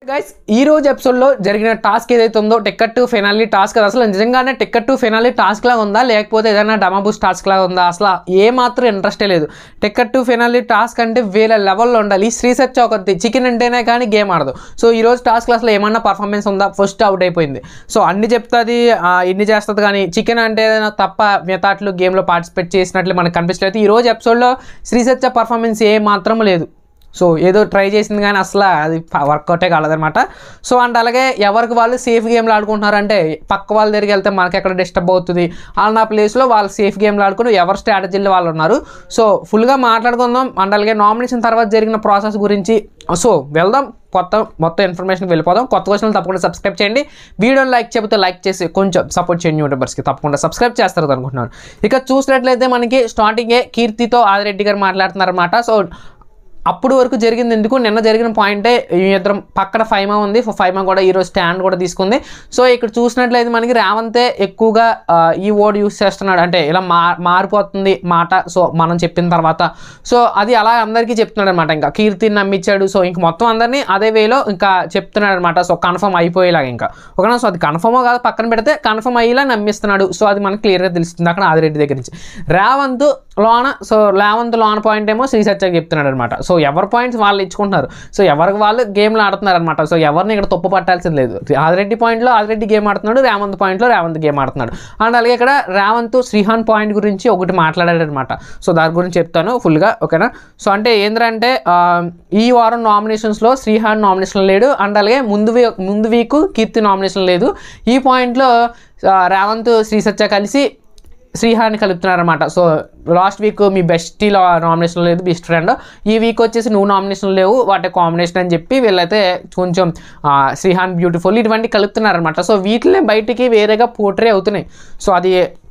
guys ఈ రోజు ఎపిసోడ్లో జరిగిన టాస్క్ ఏదైతే ఉందో టికెట్ టు ఫినాలి టాస్క్ అది అసలు నిజంగానే టికెట్ టు ఫినాలి టాస్క్ లాగా ఉందా లేకపోతే ఏదైనా డమాబూస్ టాస్క్ లాగా ఉందా అసలు ఏ మాత్రం ఇంట్రెస్టే లేదు టికెట్ టు ఫినాలి టాస్క్ అంటే వేరే లెవెల్లో ఉండాలి శ్రీ సచ్ ఒకటి చికెన్ అంటేనే కానీ గేమ్ ఆడదు సో ఈ రోజు టాస్క్లో అసలు ఏమన్నా పర్ఫార్మెన్స్ ఉందా ఫస్ట్ అవుట్ అయిపోయింది సో అన్ని చెప్తుంది ఇన్ని చేస్తుంది కానీ చికెన్ అంటే ఏదైనా తప్ప మిగతాట్లు గేమ్లో పార్టిసిపేట్ చేసినట్లు మనకు కనిపించలేదు ఈ రోజు ఎపిసోడ్లో శ్రీ సచ్ పర్ఫార్మెన్స్ ఏ మాత్రం లేదు సో ఏదో ట్రై చేసింది కానీ అసలు అది వర్కౌటే కాలేదనమాట సో అండ్ అలాగే ఎవరికి వాళ్ళు సేఫ్ గేమ్లు ఆడుకుంటున్నారంటే పక్క వాళ్ళ దగ్గరికి వెళ్తే మనకి ఎక్కడ డిస్టర్బ్ అవుతుంది వాళ్ళ నా ప్లేస్లో వాళ్ళు సేఫ్ గేమ్లు ఆడుకుని ఎవరి స్ట్రాటజీలో వాళ్ళు ఉన్నారు సో ఫుల్గా మాట్లాడుకుందాం అండ్ అలాగే నామినేషన్ తర్వాత జరిగిన ప్రాసెస్ గురించి సో వెళ్దాం కొత్త మొత్తం ఇన్ఫర్మేషన్ వెళ్ళిపోదాం కొత్త క్వశ్చన్లు తప్పకుండా సబ్స్క్రైబ్ చేయండి వీడియోని లైక్ చెబితే లైక్ చేసి కొంచెం సపోర్ట్ చేయండి యూట్యూబర్స్కి తప్పకుండా సబ్స్క్రైబ్ చేస్తారు అనుకుంటున్నాను ఇక చూసినట్లయితే మనకి స్టార్టింగే కీర్తితో ఆదిరెడ్డి గారు మాట్లాడుతున్నారన్నమాట సో అప్పుడు వరకు జరిగింది ఎందుకు నిన్న జరిగిన పాయింటే ఈ ఇద్దరం పక్కన ఫైమా ఉంది ఫైమా కూడా ఈరోజు స్టాండ్ కూడా తీసుకుంది సో ఇక్కడ చూసినట్లయితే మనకి రేవంతే ఎక్కువగా ఆ, ఈ వర్డ్ యూస్ చేస్తున్నాడు అంటే ఇలా మా మారిపోతుంది మాట సో మనం చెప్పిన తర్వాత సో అది అలా అందరికీ చెప్తున్నాడు అనమాట ఇంకా కీర్తిని నమ్మించాడు సో ఇంక మొత్తం అందరినీ అదే వేలో ఇంకా చెప్తున్నాడు అనమాట సో కన్ఫర్మ్ అయిపోయేలాగా ఇంకా ఓకేనా సో అది కన్ఫర్మో కాదు పక్కన పెడితే కన్ఫర్మ్ అయ్యేలా నమ్మిస్తున్నాడు సో అది మనకి క్లియర్గా తెలుస్తుంది అక్కడ ఆదిరెడ్డి దగ్గర నుంచి రేవంత్ లోన సో రేవంత్ లోన పాయింట్ ఏమో శ్రీ సత్యకి చెప్తున్నాడు అనమాట సో ఎవరి పాయింట్స్ వాళ్ళు ఇచ్చుకుంటున్నారు సో ఎవరికి వాళ్ళు గేమ్లు ఆడుతున్నారు అనమాట సో ఎవరిని ఇక్కడ తప్పు పట్టాల్సింది లేదు ఆదిరెడ్డి పాయింట్లో ఆదిరెడ్డి గేమ్ ఆడుతున్నాడు రేవంత్ పాయింట్లో రేవంత్ గేమ్ ఆడుతున్నాడు అండ్ అలాగే ఇక్కడ రేవంత్ శ్రీహాన్ పాయింట్ గురించి ఒకటి మాట్లాడాడు అనమాట సో దాని గురించి చెప్తాను ఫుల్గా ఓకేనా సో అంటే ఏంటంటే ఆ, ఈ వారం నామినేషన్స్లో శ్రీహాన్ నామినేషన్ లేడు అండ్ అలాగే ముందు వీ ముందు వీక్ కీర్తి నామినేషన్ లేదు ఈ పాయింట్లో ఆ, రేవంత్ శ్రీ సత్య కలిసి శ్రీహాని కలుపుతున్నారనమాట సో లాస్ట్ వీక్ మీ బెస్టీలో నామినేషన్ లేదు బెస్ట్ ఫ్రెండ్ ఈ వీక్ వచ్చేసి నువ్వు నామినేషన్ లేవు వాటి కాంబినేషన్ అని చెప్పి వీళ్ళైతే కొంచెం ఆ, శ్రీహాన్ బ్యూటిఫుల్ ఇటువంటి కలుపుతున్నారనమాట సో వీటినే బయటికి వేరేగా పోట్రే అవుతున్నాయి సో అది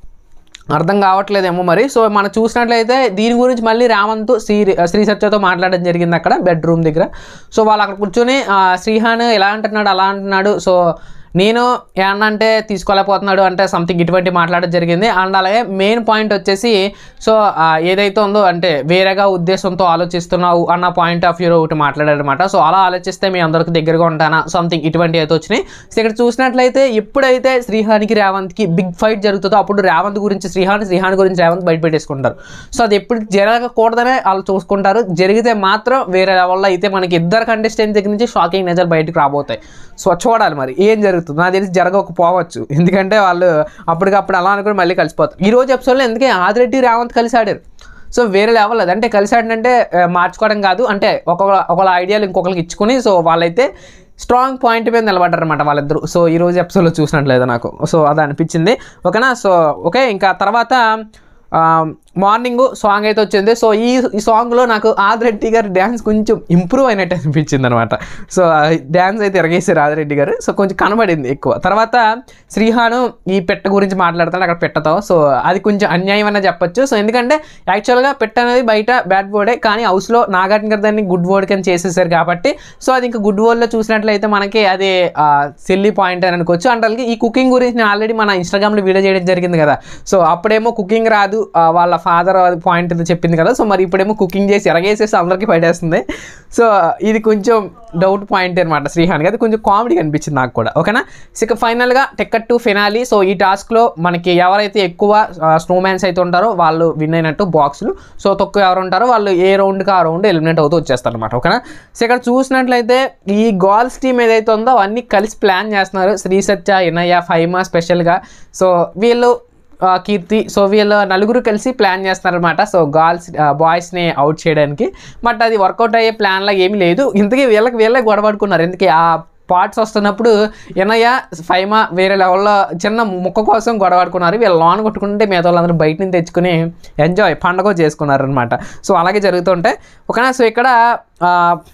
అర్థం కావట్లేదేమో మరి సో మనం చూసినట్లయితే దీని గురించి మళ్ళీ రావంత్ శ్రీ శ్రీ సత్యతో మాట్లాడడం జరిగింది అక్కడ బెడ్రూమ్ దగ్గర సో వాళ్ళు అక్కడ కూర్చొని ఆ, శ్రీహాన్ ఎలా అంటున్నాడు అలా అంటున్నాడు సో నేను ఏమన్నంటే తీసుకోలేకపోతున్నాడు అంటే సంథింగ్ ఇటువంటి మాట్లాడడం జరిగింది అండ్ అలాగే మెయిన్ పాయింట్ వచ్చేసి సో ఆ, ఏదైతే ఉందో అంటే వేరేగా ఉద్దేశంతో ఆలోచిస్తున్నావు అన్న పాయింట్ ఆఫ్ వ్యూ ఒకటి మాట్లాడారనమాట సో అలా ఆలోచిస్తే మీ అందరికి దగ్గరగా ఉంటానా సంథింగ్ ఇటువంటి అయితే వచ్చినాయి సో ఇక్కడ చూసినట్లయితే ఎప్పుడైతే శ్రీహానికి రేవంత్కి బిగ్ ఫైట్ జరుగుతుందో అప్పుడు రేవంత్ గురించి శ్రీహాన్ శ్రీహాన్ గురించి రేవంత్ బయట పెట్టేసుకుంటారు సో అది ఎప్పుడు జరగకూడదనే వాళ్ళు చూసుకుంటారు జరిగితే మాత్రం వేరే లెవెల్లో అయితే మనకి ఇద్దరు కంటెస్టెంట్ దగ్గర నుంచి షాకింగ్ నిజాలు బయటకు రాబోతాయి సో చూడాలి మరి ఏం జరుగుతుంది నాకు తెలిసి జరగకపోవచ్చు ఎందుకంటే వాళ్ళు అప్పటికప్పుడు అలా అనుకుని మళ్ళీ కలిసిపోతారు ఈ రోజు ఎపిసోడ్లో ఎందుకే ఆదిరెడ్డి రేవంత్ కలిసి ఆడారు సో వేరే లెవెల్ అది అంటే కలిసి ఆడినంటే ఆ, మార్చుకోవడం కాదు అంటే ఒక్కొక్క ఒకళ్ళ ఐడియాలు ఇంకొకరికి ఇచ్చుకుని సో వాళ్ళైతే స్ట్రాంగ్ పాయింట్ మీద నిలబడ్డారన్నమాట వాళ్ళిద్దరు సో ఈ రోజు ఎపిసోడ్లో చూసినట్లేదు నాకు సో అది అనిపించింది ఓకేనా సో ఓకే ఇంకా తర్వాత మార్నింగ్ సాంగ్ అయితే వచ్చింది సో ఈ ఈ సాంగ్లో నాకు ఆదిరెడ్డి గారి డ్యాన్స్ కొంచెం ఇంప్రూవ్ అయినట్టు అనిపించింది అనమాట సో డ్యాన్స్ అయితే ఇరగేసారు ఆదిరెడ్డి గారు సో కొంచెం కనబడింది ఎక్కువ తర్వాత శ్రీహాను ఈ పెట్ట గురించి మాట్లాడుతాడు అక్కడ పెట్టతో సో అది కొంచెం అన్యాయం అన్న చెప్పొచ్చు సో ఎందుకంటే యాక్చువల్గా పెట్ట అనేది బయట బ్యాడ్ వర్డే కానీ హౌస్లో నాగార్జున గారు దాన్ని గుడ్ వర్డ్ కింద చేసేసారు కాబట్టి సో అది ఇంకా గుడ్ వర్డ్లో చూసినట్లయితే మనకి అది సెల్లి పాయింట్ అని అనుకోవచ్చు అండ్ అలాగే ఈ కుకింగ్ గురించి నేను ఆల్రెడీ మన ఇన్స్టాగ్రామ్లో వీడియో చేయడం జరిగింది కదా సో అప్పుడేమో కుకింగ్ రాదు ఆ, వాళ్ళ ఫాదర్ పాయింట్ ఏదో చెప్పింది కదా సో మరి ఇప్పుడేమో కుకింగ్ చేసి ఎరగేసేసి అందరికీ పడేస్తుంది సో ఇది కొంచెం డౌట్ పాయింట్ అనమాట శ్రీహాన్కి అది కొంచెం కామెడీ అనిపించింది నాకు కూడా ఓకేనా సో ఇక ఫైనల్గా టికెట్ టు ఫినాలి సో ఈ టాస్క్లో మనకి ఎవరైతే ఎక్కువ స్నోమ్యాన్స్ అయితే ఉంటారో వాళ్ళు విన్ అయినట్టు బాక్సులు సో తక్కువ ఎవరు ఉంటారో వాళ్ళు ఏ రౌండ్కి ఆ రౌండ్ ఎలిమినేట్ అవుతూ వచ్చేస్తారు అనమాట ఓకేనా సో ఇక్కడ చూసినట్లయితే ఈ గర్ల్స్ టీమ్ ఏదైతే ఉందో అవన్నీ కలిసి ప్లాన్ చేస్తున్నారు శ్రీ సత్య ఇనయ్య ఫైమా స్పెషల్గా సో వీళ్ళు ఆ, కీర్తి సో వీళ్ళు నలుగురు కలిసి ప్లాన్ చేస్తున్నారనమాట సో గర్ల్స్ బాయ్స్ని అవుట్ చేయడానికి బట్ అది వర్కౌట్ అయ్యే ప్లాన్లా ఏమీ లేదు ఇంతకీ వీళ్ళకి వీళ్ళే గొడవడుకున్నారు ఎందుకే ఆ పార్ట్స్ వస్తున్నప్పుడు ఎనయ్య ఫైమా వేరే లెవెల్లో చిన్న ముక్క కోసం గొడవాడుకున్నారు వీళ్ళు లోన్ కొట్టుకుంటే మిగతా వాళ్ళందరూ బయట నుంచి తెచ్చుకుని ఎంజాయ్ పండగ చేసుకున్నారు అనమాట సో అలాగే జరుగుతుంటే ఓకేనా సో ఇక్కడ ఆ,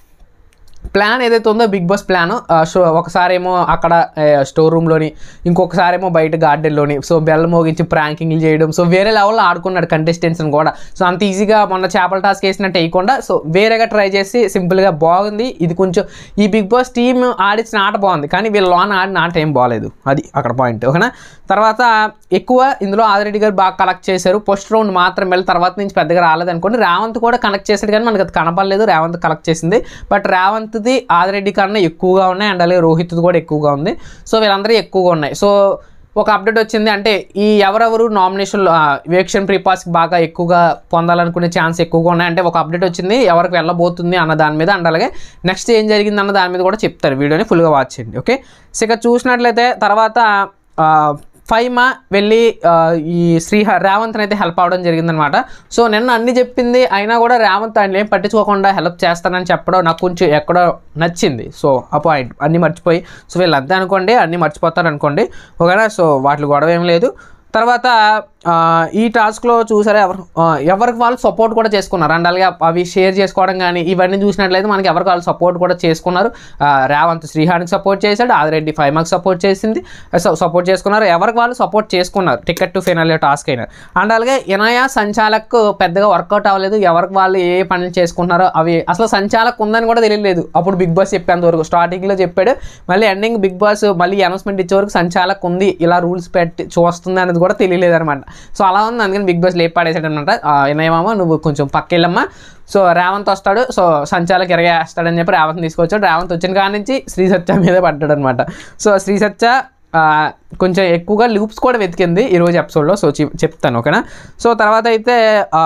ప్లాన్ ఏదైతే ఉందో బిగ్ బాస్ ప్లాన్ షో ఒకసారి ఏమో అక్కడ స్టోర్ రూమ్లోని ఇంకొకసారి ఏమో బయట గార్డెన్లోని సో బెల్ మోగించి ప్రాంకింగ్లు చేయడం సో వేరే లెవెల్లో ఆడుకున్నాడు కంటెస్టెంట్స్ని కూడా సో అంత ఈజీగా మొన్న చేపల టాస్క్ వేసినట్టు వేయకుండా సో వేరేగా ట్రై చేసి సింపుల్గా బాగుంది ఇది కొంచెం ఈ బిగ్ బాస్ టీమ్ ఆడిచిన ఆట బాగుంది కానీ వీళ్ళ లోన్ ఆడిన ఆట ఏం బాగాలేదు అది అక్కడ పాయింట్ ఓకేనా తర్వాత ఎక్కువ ఇందులో ఆదిరెడ్డి గారు బాగా కలెక్ట్ చేశారు ఫస్ట్ రౌండ్ మాత్రం వెళ్ళి తర్వాత నుంచి పెద్దగా రాలేదు అనుకోండి రేవంత్ కూడా కనెక్ట్ చేశాడు కానీ మనకి అది కనపడలేదు రేవంత్ కలెక్ట్ చేసింది బట్ రేవంత్ రేవంత్ది ఆదిరెడ్డి కన్నా ఎక్కువగా ఉన్నాయి అండ్ అలాగే రోహిత్ది కూడా ఎక్కువగా ఉంది సో వీళ్ళందరూ ఎక్కువగా ఉన్నాయి సో ఒక అప్డేట్ వచ్చింది అంటే ఈ ఎవరెవరు నామినేషన్లో వేక్షన్ ప్రీపాస్కి బాగా ఎక్కువగా పొందాలనుకునే ఛాన్స్ ఎక్కువగా ఉన్నాయి అంటే ఒక అప్డేట్ వచ్చింది ఎవరికి వెళ్ళబోతుంది అన్న దాని మీద అండ్ అలాగే నెక్స్ట్ ఏం జరిగింది అన్న దాని మీద కూడా చెప్తారు వీడియోని ఫుల్గా వాచ్ చేయండి ఓకే సో ఇక చూసినట్లయితే తర్వాత ఆ, ఫైమా వెళ్ళి ఆ, ఈ శ్రీ రేవంత్ని అయితే హెల్ప్ అవ్వడం జరిగిందనమాట సో నిన్న అన్ని చెప్పింది అయినా కూడా రేవంత్ ఆయన ఏం పట్టించుకోకుండా హెల్ప్ చేస్తానని చెప్పడం నాకు కొంచెం ఎక్కడో నచ్చింది సో ఆ పాయింట్ అన్నీ మర్చిపోయి సో వీళ్ళు అంతే అనుకోండి అన్నీ మర్చిపోతారు అనుకోండి ఓకేనా సో వాటి గొడవ ఏం లేదు తర్వాత ఆ, ఈ టాస్క్లో చూసారా ఎవరు ఆ, ఎవరికి వాళ్ళు సపోర్ట్ కూడా చేసుకున్నారు అండ్ అలాగే అవి షేర్ చేసుకోవడం కానీ ఇవన్నీ చూసినట్లయితే మనకి ఎవరికి వాళ్ళు సపోర్ట్ కూడా చేసుకున్నారు ఆ, రేవంత్ శ్రీహానికి సపోర్ట్ చేశాడు ఆదిరెడ్డి ఫైమాకి సపోర్ట్ చేసింది సపోర్ట్ చేసుకున్నారు ఎవరికి వాళ్ళు సపోర్ట్ చేసుకున్నారు టికెట్ టు ఫైనల్ టాస్క్ అయినా అండ్ అలాగే ఇనయ సంచాలక్ పెద్దగా వర్కౌట్ అవ్వలేదు ఎవరికి వాళ్ళు ఏ పనులు చేసుకుంటున్నారో అవి అసలు సంచాలక్ ఉందని కూడా తెలియలేదు అప్పుడు బిగ్ బాస్ చెప్పేంత వరకు స్టార్టింగ్లో చెప్పాడు మళ్ళీ ఎండింగ్ బిగ్ బాస్ మళ్ళీ అనౌన్స్మెంట్ ఇచ్చే వరకు సంచాలక్ ఉంది ఇలా రూల్స్ పెట్టి చూస్తుంది అనేది కూడా తెలియలేదు అనమాట సో అలా ఉంది అందుకని బిగ్ బాస్ లేపు పడేసాడు అనమాట వినయమామ నువ్వు కొంచెం పక్కెళ్ళమ్మా సో రేవంత్ వస్తాడు సో సంచాలక్ ఎరగేస్తాడని చెప్పి రేవంత్ తీసుకొచ్చాడు రేవంత్ వచ్చిన కాడ నుంచి శ్రీ సత్య మీద పడ్డాడు అనమాట సో శ్రీ సత్య ఆ, కొంచెం ఎక్కువగా లూప్స్ కూడా వెతికింది ఈరోజు ఎపిసోడ్లో సో చెప్- చెప్తాను ఓకేనా సో తర్వాత అయితే ఆ,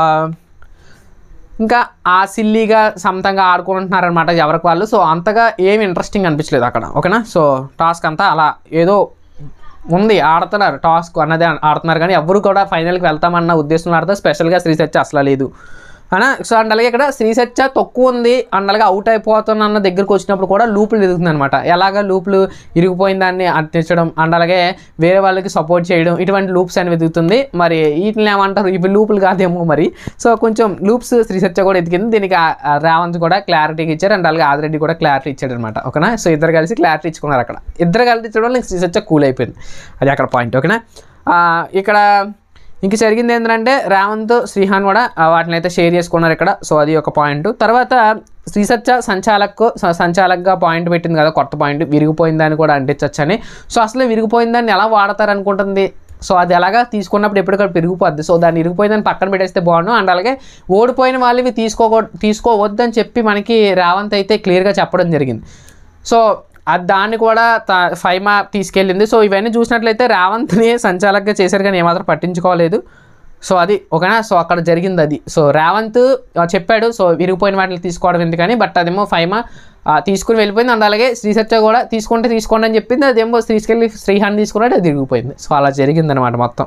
ఇంకా ఆ సిల్లీగా సొంతంగా ఆడుకుంటున్నారనమాట ఎవరికి వాళ్ళు సో అంతగా ఏమి ఇంట్రెస్టింగ్ అనిపించలేదు అక్కడ ఓకేనా సో టాస్క్ అంతా అలా ఏదో ఉంది ఆడుతున్నారు టాస్క్ అన్నదే ఆడుతున్నారు కానీ ఎవరు కూడా ఫైనల్కి వెళ్తామన్న ఉద్దేశంలో ఆడితే స్పెషల్గా శ్రీ సత్య అసలు లేదు అనా సో అండ్ అలాగే ఇక్కడ శ్రీ సత్య తక్కువ ఉంది అండ్ అలాగే అవుట్ అయిపోతున్న అన్న దగ్గరకు వచ్చినప్పుడు కూడా లూపులు ఎదుగుతుంది అనమాట ఎలాగ లూపులు ఇరిగిపోయిన దాన్ని అంటించడం అండ్ అలాగే వేరే వాళ్ళకి సపోర్ట్ చేయడం ఇటువంటి లూప్స్ అని వెతుకుతుంది మరి వీటిని ఏమంటారు ఇవి లూపులు కాదేమో మరి సో కొంచెం లూప్స్ శ్రీ సత్య కూడా ఎదిగింది దీనికి ఆ- ఆ రేవంత్ కూడా క్లారిటీకి ఇచ్చారు అండ్ అలాగే ఆదిరెడ్డి కూడా క్లారిటీ ఇచ్చాడు అనమాట ఓకేనా సో ఇద్దరు కలిసి క్లారిటీ ఇచ్చుకున్నారు అక్కడ ఇద్దరు కలిసి ఇచ్చడం వల్ల శ్రీ సత్య కూల్ అయిపోయింది అది అక్కడ పాయింట్ ఓకేనా ఆ, ఇక్కడ ఇంక జరిగింది ఏంటంటే రేవంత్ శ్రీహాన్ కూడా ఆ, వాటిని అయితే షేర్ చేసుకున్నారు ఇక్కడ సో అది ఒక పాయింట్ తర్వాత శ్రీ సత్య సంచాలక్ స- సంచాలక్గా పాయింట్ పెట్టింది కదా కొత్త పాయింట్ విరిగిపోయిందని కూడా అంటించవచ్చని సో అసలు విరిగిపోయిందని ఎలా వాడతారు అనుకుంటుంది సో అది ఎలాగా తీసుకున్నప్పుడు ఎప్పటికప్పుడు పెరిగిపోద్ది సో దాన్ని ఇరిగిపోయిందని పక్కన పెట్టేస్తే బాగుండు అండ్ అలాగే ఓడిపోయిన వాళ్ళవి తీసుకోకూ తీసుకోవద్దని చెప్పి మనకి రేవంత్ అయితే క్లియర్గా చెప్పడం జరిగింది సో అది దాన్ని కూడా త- ఫైమా తీసుకెళ్ళింది సో ఇవన్నీ చూసినట్లయితే రేవంత్ని సంచాలకుగా చేశారు కానీ ఏమాత్రం పట్టించుకోలేదు సో అది ఓకేనా సో అక్కడ జరిగింది అది సో రేవంత్ ఆ, చెప్పాడు సో విరిగిపోయిన వాటిని తీసుకోవడం ఎందుకని బట్ అదేమో ఫైమా ఆ, తీసుకుని వెళ్ళిపోయింది అండ్ అలాగే శ్రీ సత్య కూడా తీసుకుంటే తీసుకోండి అని చెప్పింది అదేమో తీసుకెళ్ళి శ్రీహాన్ తీసుకున్నాడు అది విరిగిపోయింది సో అలా జరిగిందనమాట మొత్తం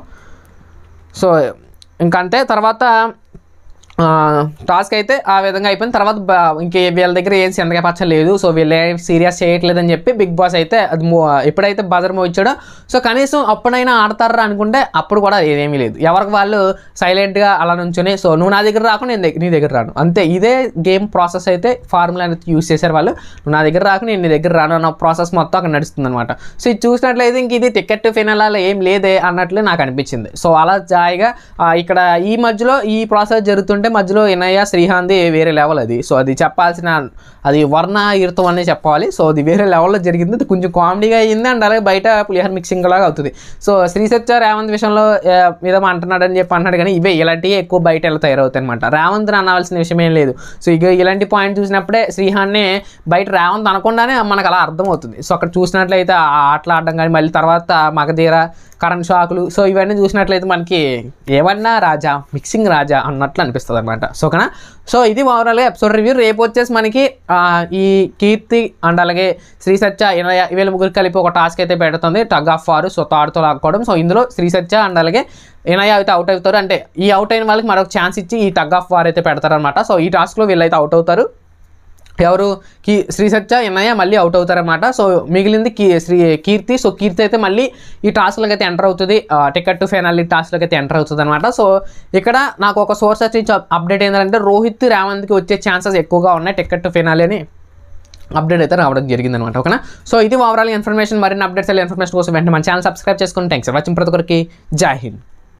సో ఇంకంతే తర్వాత ఆ, టాస్క్ అయితే ఆ విధంగా అయిపోయిన తర్వాత బ- ఇంకే వీళ్ళ దగ్గర ఏం సిందగా పచ్చ లేదు సో వీళ్ళు ఏం సీరియస్ చేయట్లేదని చెప్పి బిగ్ బాస్ అయితే అది మూ- ఎప్పుడైతే బజర్ మోయించాడో సో కనీసం అప్పుడైనా ఆడతారా అనుకుంటే అప్పుడు కూడా ఏమీ లేదు ఎవరికి వాళ్ళు సైలెంట్గా అలా నుంచుని సో నువ్వు నా దగ్గర రాకు నేను దగ్గర నీ దగ్గర రాను అంతే ఇదే గేమ్ ప్రాసెస్ అయితే ఫార్ములా అనేది యూస్ చేశారు వాళ్ళు నువ్వు నా దగ్గర రాకు నేను నీ దగ్గర రాను అన్న ప్రాసెస్ మొత్తం అక్కడ నడుస్తుంది అనమాట సో ఇది చూసినట్లయితే ఇంక ఇది టికెట్ ఫినల్ అలా ఏం లేదే అన్నట్లు నాకు అనిపించింది సో అలా జాయిగా ఆ, ఇక్కడ ఈ మధ్యలో ఈ ప్రాసెస్ జరుగుతుంటే మధ్యలో ఇనయ్య శ్రీహాంది వేరే లెవెల్ అది సో అది చెప్పాల్సిన అది వర్ణ ఈర్తం అనే చెప్పాలి సో అది వేరే లెవెల్లో జరిగింది అది కొంచెం కామెడీగా అయ్యింది అండ్ అలాగే బయట పులిహోర మిక్సింగ్ లాగా అవుతుంది సో శ్రీ సత్య రేవంత్ విషయంలో ఆ, ఏదో అంటున్నాడని చెప్పి అంటున్నాడు కానీ ఇవే ఇలాంటివి ఎక్కువ బయట ఎలా తయారవుతాయి అనమాట రేవంత్ అనాల్సిన విషయం ఏం లేదు సో ఇక ఇలాంటి పాయింట్ చూసినప్పుడే శ్రీహాన్ని బయట రేవంత్ అనకుండానే మనకు అలా అర్థమవుతుంది సో అక్కడ చూసినట్లయితే ఆ ఆటలు ఆడడం కానీ మళ్ళీ తర్వాత మగధీర కరెంట్ షాకులు సో ఇవన్నీ చూసినట్లయితే మనకి ఏమన్నా రాజా మిక్సింగ్ రాజా అన్నట్లు అనిపిస్తుంది అనమాట సో ఓకేనా సో ఇది ఓవరాల్గా ఎపిసోడ్ రివ్యూ రేపు వచ్చేసి మనకి ఆ, ఈ కీర్తి అండ్ అలాగే శ్రీ సత్య ఇనయ వీళ్ళ ముగ్గురు కలిపి ఒక టాస్క్ అయితే పెడుతుంది టగ్ ఆఫ్ వారు సో తాడుతో లాక్కోవడం సో ఇందులో శ్రీ సత్య అండ్ అలాగే ఇనయ అయితే అవుట్ అవుతారు అంటే ఈ అవుట్ అయిన వాళ్ళకి మరొక ఛాన్స్ ఇచ్చి ఈ టగ్ ఆఫ్ వార్ అయితే పెడతారనమాట సో ఈ టాస్క్లో వీళ్ళైతే అవుట్ అవుతారు ఎవరు కీ శ్రీ సత్య ఎన్నయ్య మళ్ళీ అవుట్ అవుతారన్నమాట సో మిగిలింది కీ శ్రీ కీర్తి సో కీర్తి అయితే మళ్ళీ ఈ టాస్క్లోకి అయితే ఎంటర్ అవుతుంది టికెట్ టు ఫైనల్ టాస్క్లోకి అయితే ఎంటర్ అవుతుంది అనమాట సో ఇక్కడ నాకు ఒక సోర్స్ వచ్చి అప్డేట్ ఏంటంటే రోహిత్ రేవంత్కి వచ్చే ఛాన్సెస్ ఎక్కువగా ఉన్నాయి టికెట్ టు ఫైనల్ అని అప్డేట్ అయితే రావడం జరిగింది అనమాట ఓకేనా సో ఇది ఓవరాల్ ఇన్ఫర్మేషన్ మరిన్ని అప్డేట్స్ ఇన్ఫర్మేషన్ కోసం వెంటనే మన ఛానల్ సబ్స్క్రైబ్ చేసుకుని థ్యాంక్స్ ఫర్ వాచింగ్ ప్రతి ఒక్కరికి జై హింద్